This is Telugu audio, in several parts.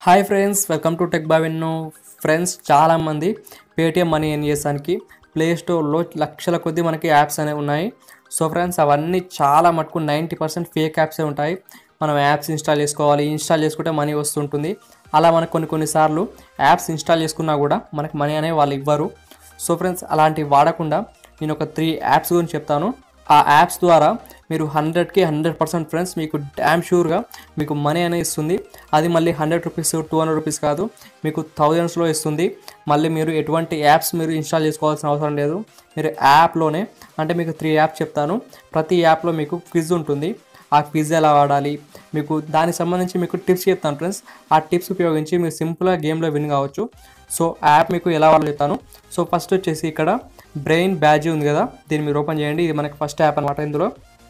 hi friends welcome to tech బావిన్ను ఫ్రెండ్స్ చాలామంది పేటిఎం మనీ ఎన్ చేయడానికి ప్లే స్టోర్లో లక్షల కొద్దీ మనకి యాప్స్ అనేవి ఉన్నాయి సో ఫ్రెండ్స్ అవన్నీ చాలా మటుకు నైంటీ పర్సెంట్ ఫేక్ యాప్సే ఉంటాయి మనం యాప్స్ ఇన్స్టాల్ చేసుకోవాలి ఇన్స్టాల్ చేసుకుంటే మనీ వస్తుంటుంది అలా మనకు కొన్ని కొన్నిసార్లు యాప్స్ ఇన్స్టాల్ చేసుకున్నా కూడా మనకి మనీ అనేవి వాళ్ళు ఇవ్వరు సో ఫ్రెండ్స్ అలాంటివి వాడకుండా నేను ఒక త్రీ యాప్స్ గురించి చెప్తాను ఆ యాప్స్ ద్వారా మీరు హండ్రెడ్కి హండ్రెడ్ పర్సెంట్ ఫ్రెండ్స్ మీకు డ్యామ్ షూర్గా మీకు మనీ అనేది ఇస్తుంది అది మళ్ళీ hundred rupees two hundred rupees కాదు మీకు థౌజండ్స్లో ఇస్తుంది మళ్ళీ మీరు ఎటువంటి యాప్స్ మీరు ఇన్స్టాల్ చేసుకోవాల్సిన అవసరం లేదు మీరు యాప్లోనే అంటే మీకు త్రీ యాప్స్ చెప్తాను ప్రతి యాప్లో మీకు క్విజ్ ఉంటుంది ఆ క్విజ్ ఎలా వాడాలి మీకు దానికి సంబంధించి మీకు టిప్స్ చెప్తాను ఫ్రెండ్స్ ఆ టిప్స్ ఉపయోగించి మీరు సింపుల్గా గేమ్లో విన్ కావచ్చు సో యాప్ మీకు ఎలా వాడాలో చెప్తాను సో ఫస్ట్ వచ్చేసి ఇక్కడ బ్రెయిన్ బ్యాజ్ ఉంది కదా దీన్ని మీరు ఓపెన్ చేయండి ఇది మనకి ఫస్ట్ యాప్ అనమాట ఇందులో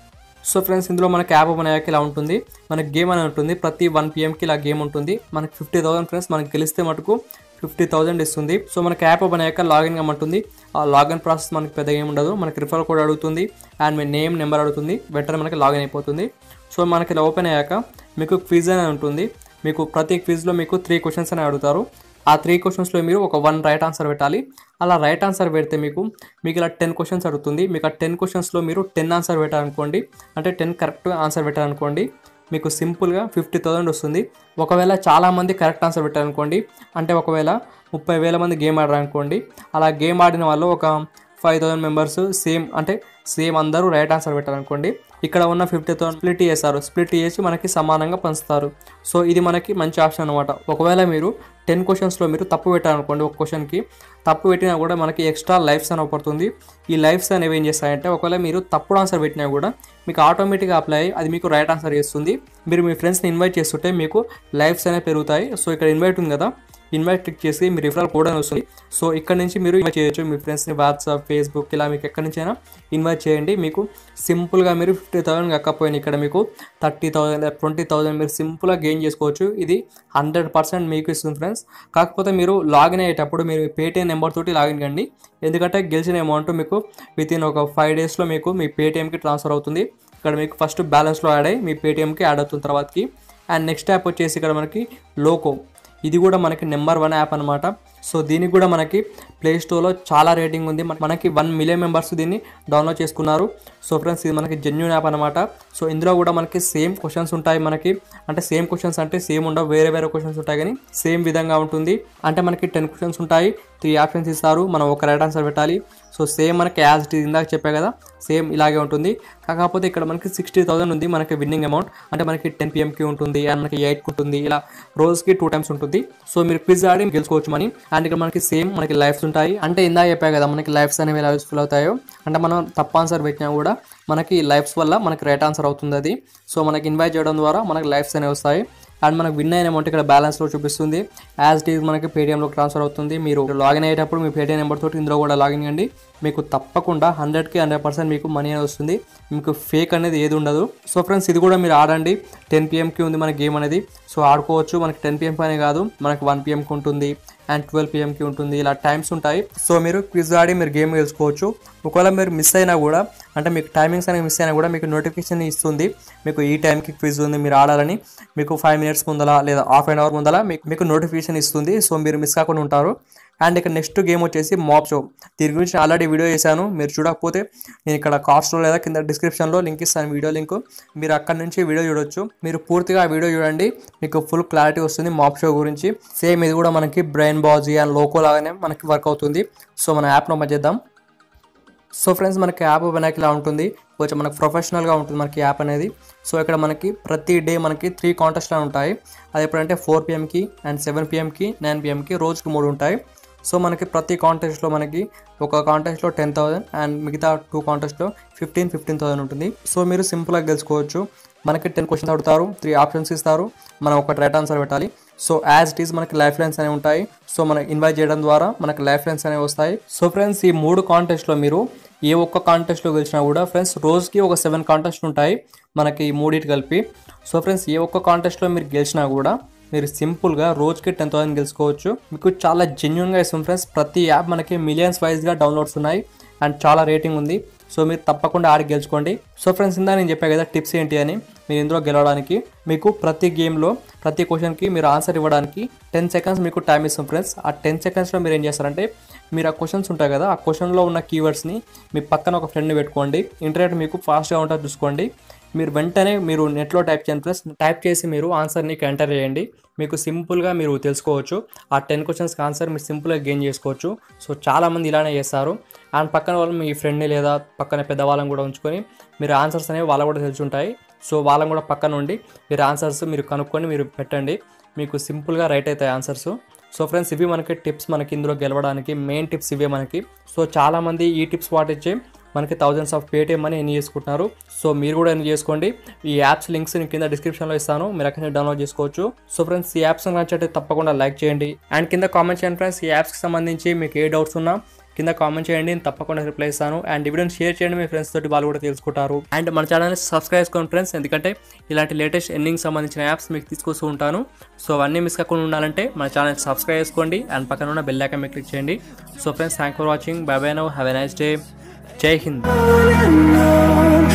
సో ఫ్రెండ్స్ ఇందులో మనకి యాప్ ఓపెన్ అయ్యాక ఇలా ఉంటుంది మనకి గేమ్ అని ఉంటుంది ప్రతి వన్ పిఎంకి ఇలా గేమ్ ఉంటుంది మనకి ఫిఫ్టీ థౌసండ్ ఫ్రెండ్స్ మనకి గెలిస్తే మటుకు ఫిఫ్టీ థౌసండ్ ఇస్తుంది సో మనకి యాప్ ఓపెన్ అయ్యాక లాగిన్ కమ్మంటుంది ఆ లాగిన్ ప్రాసెస్ మనకి పెద్దగా ఏమి ఉండదు మనకి రిఫర్ కోడ్ అడుగుతుంది అండ్ మీ నేమ్ నెంబర్ అడుగుతుంది వెంటనే మనకి లాగిన్ అయిపోతుంది సో మనకి ఇలా ఓపెన్ అయ్యాక మీకు క్విజ్ అని ఉంటుంది మీకు ప్రతి క్విజ్లో మీకు త్రీ క్వశ్చన్స్ అని అడుగుతారు ఆ త్రీ క్వశ్చన్స్లో మీరు ఒక వన్ రైట్ ఆన్సర్ పెట్టాలి అలా రైట్ ఆన్సర్ పెడితే మీకు మీకు ఇలా టెన్ క్వశ్చన్స్ అడుగుతుంది మీకు ఆ టెన్ క్వశ్చన్స్లో మీరు టెన్ ఆన్సర్ పెట్టాలనుకోండి అంటే టెన్ కరెక్ట్ ఆన్సర్ పెట్టాలనుకోండి మీకు సింపుల్గా ఫిఫ్టీ థౌసండ్ వస్తుంది ఒకవేళ చాలామంది కరెక్ట్ ఆన్సర్ పెట్టారనుకోండి అంటే ఒకవేళ ముప్పై వేల మంది గేమ్ ఆడారనుకోండి అలా గేమ్ ఆడిన వాళ్ళు ఒక ఫైవ్ థౌసండ్ మెంబర్స్ సేమ్ అంటే సేమ్ అందరూ రైట్ ఆన్సర్ పెట్టారనుకోండి ఇక్కడ ఉన్న ఫిఫ్టీ థౌసండ్ స్ప్లిట్ చేస్తారు స్ప్లిట్ చేసి మనకి సమానంగా పంచుతారు సో ఇది మనకి మంచి ఆప్షన్ అనమాట ఒకవేళ మీరు టెన్ క్వశ్చన్స్లో మీరు తప్పు పెట్టారనుకోండి ఒక క్వశ్చన్కి తప్పు పెట్టినా కూడా మనకి ఎక్స్ట్రా లైఫ్స్ అని పడుతుంది ఈ లైఫ్స్ అనేవి ఏం చేస్తాయంటే ఒకవేళ మీరు తప్పుడు ఆన్సర్ పెట్టినా కూడా మీకు ఆటోమేటిక్గా అప్లై అయ్యి అది మీకు రైట్ ఆన్సర్ చేస్తుంది మీరు మీ ఫ్రెండ్స్ని ఇన్వైట్ చేస్తుంటే మీకు లైఫ్స్ అనేవి పెరుగుతాయి సో ఇక్కడ ఇన్వైట్ ఉంది కదా ఇన్వైట్ క్లిక్ చేసి మీ రిఫరల్ కోడ్ అని వస్తుంది సో ఇక్కడ నుంచి మీరు ఇన్వైట్ చేయొచ్చు మీ ఫ్రెండ్స్ని వాట్సాప్ ఫేస్బుక్ ఇలా మీకు ఎక్కడి నుంచైనా ఇన్వైట్ చేయండి మీకు సింపుల్గా మీరు ఫిఫ్టీ థౌసండ్ కాకపోయినా ఇక్కడ మీకు థర్టీ థౌసండ్ ట్వంటీ థౌసండ్ మీరు సింపుల్గా గెయిన్ చేసుకోవచ్చు ఇది హండ్రెడ్ పర్సెంట్ మీకు ఇస్తుంది ఫ్రెండ్స్ కాకపోతే మీరు లాగిన్ అయ్యేటప్పుడు మీరు పేటీఎం నెంబర్ తోటి లాగిన్ కండి ఎందుకంటే గెలిచిన అమౌంట్ మీకు విత్ ఇన్ ఒక ఫైవ్ డేస్లో మీకు మీ పేటీఎంకి ట్రాన్స్ఫర్ అవుతుంది ఇక్కడ మీకు ఫస్ట్ బ్యాలెన్స్లో యాడ్ అయ్యి మీ పేటీఎంకి యాడ్ అవుతుంది తర్వాతకి అండ్ నెక్స్ట్ యాప్ వచ్చేసి ఇక్కడ మనకి లోకో ఇది కూడా మనకి నెంబర్ వన్ యాప్ అనమాట సో దీనికి కూడా మనకి ప్లే స్టోర్లో చాలా రేటింగ్ ఉంది మన- మనకి వన్ మిలియన్ మెంబర్స్ దీన్ని డౌన్లోడ్ చేసుకున్నారు సో ఫ్రెండ్స్ ఇది మనకి జెన్యున్ యాప్ అనమాట సో ఇందులో కూడా మనకి సేమ్ క్వశ్చన్స్ ఉంటాయి మనకి అంటే సేమ్ క్వశ్చన్స్ అంటే సేమ్ ఉండవు వేరే వేరే క్వశ్చన్స్ ఉంటాయి కానీ సేమ్ విధంగా ఉంటుంది అంటే మనకి టెన్ క్వశ్చన్స్ ఉంటాయి త్రీ ఆప్షన్స్ ఇస్తారు మనం ఒక రైట్ ఆన్సర్ పెట్టాలి సో సేమ్ మనకి యాజ్ ఇట్ ఈజ్ ఇందాక చెప్పా కదా సేమ్ ఇలాగే ఉంటుంది కాకపోతే ఇక్కడ మనకి సిక్స్టీ థౌసండ్ ఉంది మనకి విన్నింగ్ అమౌంట్ అంటే మనకి టెన్ పిఎంకి ఉంటుంది అండ్ మనకి ఎయిట్కి ఉంటుంది ఇలా రోజుకి టూ టైమ్స్ ఉంటుంది సో మీరు క్విజ్ ఆడి గెలుచుకోవచ్చు మనీ అండ్ ఇక్కడ మనకి సేమ్ మనకి లైఫ్స్ ఉంటాయి అంటే ఇందాక చెప్పా కదా మనకి లైఫ్స్ అనేవి ఎలా యూస్ఫుల్ అవుతాయో అంటే మనం తప్పు ఆన్సర్ పెట్టినా కూడా మనకి లైఫ్స్ వల్ల మనకి రైట్ ఆన్సర్ అవుతుంది అది సో మనకి ఇన్వైట్ చేయడం ద్వారా మనకి లైఫ్స్ అనేవి వస్తాయి అండ్ మనకు విన్ అయిన అమౌంట్ ఇక్కడ బ్యాలెన్స్లో చూపిస్తుంది యాజ్ ఇట్ ఈజ్ మనకి పేటీఎంలో ట్రాన్స్ఫర్ అవుతుంది మీరు లాగిన్ అయ్యేటప్పుడు మీ పేటీఎం నెంబర్ తోటి ఇందులో కూడా లాగిన్ కండి మీకు తప్పకుండా హండ్రెడ్కి హండ్రెడ్ పర్సెంట్ మీకు మనీ అనేది వస్తుంది మీకు ఫేక్ అనేది ఏది ఉండదు సో ఫ్రెండ్స్ ఇది కూడా మీరు ఆడండి టెన్ పిఎంకి ఉంది మన గేమ్ అనేది సో ఆడుకోవచ్చు మనకి టెన్ పిఎం పైన కాదు మనకి వన్ పిఎంకి ఉంటుంది అండ్ ట్వెల్వ్ పిఎంకి ఉంటుంది ఇలా టైమ్స్ ఉంటాయి సో మీరు క్విజ్ ఆడి మీరు గేమ్ గెలుచుకోవచ్చు ఒకవేళ మీరు మిస్ అయినా కూడా అంటే మీకు టైమింగ్స్ అనేవి మిస్ అయినా కూడా మీకు నోటిఫికేషన్ ఇస్తుంది మీకు ఈ టైంకి క్విజ్ ఉంది మీరు ఆడాలని మీకు ఫైవ్ మినిట్స్ ముందల లేదా హాఫ్ అన్ అవర్ ముందల మీకు మీకు నోటిఫికేషన్ ఇస్తుంది సో మీరు మిస్ కాకుండా ఉంటారు అండ్ ఇక్కడ నెక్స్ట్ గేమ్ వచ్చేసి మాప్ షో దీని గురించి ఆల్రెడీ వీడియో చేశాను మీరు చూడకపోతే నేను ఇక్కడ కాస్ట్లో లేదా కింద డిస్క్రిప్షన్లో లింక్ ఇస్తాను వీడియో లింక్ మీరు అక్కడ నుంచి వీడియో చూడొచ్చు మీరు పూర్తిగా ఆ వీడియో చూడండి మీకు ఫుల్ క్లారిటీ వస్తుంది మాప్ షో గురించి సేమ్ ఇది కూడా మనకి బ్రెయిన్ బాజీ అండ్ లోకో లాగానే మనకి వర్క్ అవుతుంది సో మన యాప్ను ఓపెన్ చేద్దాం సో ఫ్రెండ్స్ మనకి యాప్ ఓపెన్ అయ్యాక ఇలా ఉంటుంది కొంచెం మనకు ప్రొఫెషనల్గా ఉంటుంది మనకి యాప్ అనేది సో ఇక్కడ మనకి ప్రతి డే మనకి త్రీ కాంటెస్ట్లు ఉంటాయి అది ఎప్పుడంటే ఫోర్ పిఎంకి అండ్ సెవెన్ పిఎంకి నైన్ పిఎంకి రోజుకి మూడు ఉంటాయి సో మనకి ప్రతి కాంటెస్ట్లో మనకి ఒక కాంటెస్ట్లో టెన్ థౌసండ్ అండ్ మిగతా టూ కాంటెస్ట్లో ఫిఫ్టీన్ ఫిఫ్టీన్ థౌసండ్ ఉంటుంది సో మీరు సింపుల్గా గెలుచుకోవచ్చు మనకి టెన్ క్వశ్చన్స్ అడుగుతారు త్రీ ఆప్షన్స్ ఇస్తారు మనం ఒక రైట్ ఆన్సర్ పెట్టాలి సో యాజ్ ఇట్ ఈస్ మనకి లైఫ్ లైన్స్ అనేవి ఉంటాయి సో మనం ఇన్వైట్ చేయడం ద్వారా మనకి లైఫ్ లైన్స్ అనేవి వస్తాయి సో ఫ్రెండ్స్ ఈ మూడు కాంటెస్ట్లో మీరు ఏ ఒక్క కాంటెస్ట్లో గెలిచినా కూడా ఫ్రెండ్స్ రోజుకి ఒక సెవెన్ కాంటెస్ట్లు ఉంటాయి మనకి ఈ మూడింటి కలిపి సో ఫ్రెండ్స్ ఏ ఒక్క కాంటెస్ట్లో మీరు గెలిచినా కూడా మీరు సింపుల్గా రోజుకి టెన్ థౌసండ్ గెలుచుకోవచ్చు మీకు చాలా జెన్యున్గా ఇస్తుంది ఫ్రెండ్స్ ప్రతి యాప్ మనకి మిలియన్స్ వైజ్గా డౌన్లోడ్స్ ఉన్నాయి అండ్ చాలా రేటింగ్ ఉంది సో మీరు తప్పకుండా ఆడి గెలుచుకోండి సో ఫ్రెండ్స్ ఇందా నేను చెప్పా కదా టిప్స్ ఏంటి అని మీరు ఇందులో గెలవడానికి మీకు ప్రతి గేమ్లో ప్రతి క్వశ్చన్కి మీరు ఆన్సర్ ఇవ్వడానికి టెన్ సెకండ్స్ మీకు టైం ఇస్తాం ఫ్రెండ్స్ ఆ టెన్ సెకండ్స్లో మీరు ఏం చేస్తారంటే మీరు ఆ క్వశ్చన్స్ ఉంటాయి కదా ఆ క్వశ్చన్లో ఉన్న కీవర్డ్స్ని మీ పక్కన ఒక ఫ్రెండ్ని పెట్టుకోండి ఇంటర్నెట్ మీకు ఫాస్ట్గా ఉంటుంది చూసుకోండి మీరు వెంటనే మీరు నెట్లో టైప్ చేయండి ప్లస్ టైప్ చేసి మీరు ఆన్సర్ని ఎంటర్ చేయండి మీకు సింపుల్గా మీరు తెలుసుకోవచ్చు ఆ టెన్ క్వశ్చన్స్కి ఆన్సర్ మీరు సింపుల్గా గెయిన్ చేసుకోవచ్చు సో చాలామంది ఇలానే చేస్తారు అండ్ పక్కన వాళ్ళు మీ ఫ్రెండ్ని లేదా పక్కన పెద్దవాళ్ళని కూడా ఉంచుకొని మీరు ఆన్సర్స్ అనేవి వాళ్ళకు కూడా తెలిసి ఉంటాయి సో వాళ్ళని కూడా పక్కన ఉండి మీరు ఆన్సర్స్ మీరు కనుక్కొని మీరు పెట్టండి మీకు సింపుల్గా రైట్ అవుతాయి ఆన్సర్స్ సో ఫ్రెండ్స్ ఇవి మనకి టిప్స్ మనకి ఇందులో గెలవడానికి మెయిన్ టిప్స్ ఇవే మనకి సో చాలామంది ఈ టిప్స్ పాటించి మనకి థౌజండ్స్ ఆఫ్ పేటిఎం అని ఎన్ని చేసుకుంటున్నారు సో మీరు కూడా ఎన్ని చేసుకోండి ఈ యాప్స్ లింక్స్ నేను కింద డిస్క్రిప్షన్లో ఇస్తాను మీరు అక్కడ డౌన్లోడ్ చేసుకోవచ్చు సో ఫ్రెండ్స్ ఈ యాప్స్ నచ్చితే తప్పకుండా లైక్ చేయండి అండ్ కింద కామెంట్ చేయండి ఫ్రెండ్స్ ఈ యాప్స్కి సంబంధించి మీకు ఏ డౌట్స్ ఉన్నా కింద కామెంట్ చేయండి నేను తప్పకుండా రిప్లై ఇస్తాను అండ్ ఈ వీడియోని షేర్ చేయండి మీ ఫ్రెండ్స్ తోటి వాళ్ళు కూడా తెలుసుకుంటారు అండ్ మన ఛానల్ని సబ్స్క్రైబ్ చేసుకోండి ఫ్రెండ్స్ ఎందుకంటే ఇలాంటి లేటెస్ట్ ఎన్నింగ్ సంబంధించిన యాప్స్ మీకు తీసుకొస్తూ ఉంటాను సో అవన్నీ మిస్ కాకుండా ఉండాలంటే మన ఛానల్ సబ్స్క్రైబ్ చేసుకోండి అండ్ పక్కన ఉన్న బెల్ ఐకాన్ మీద క్లిక్ చేయండి so friends thank for watching bye bye now have a nice day జై హింద్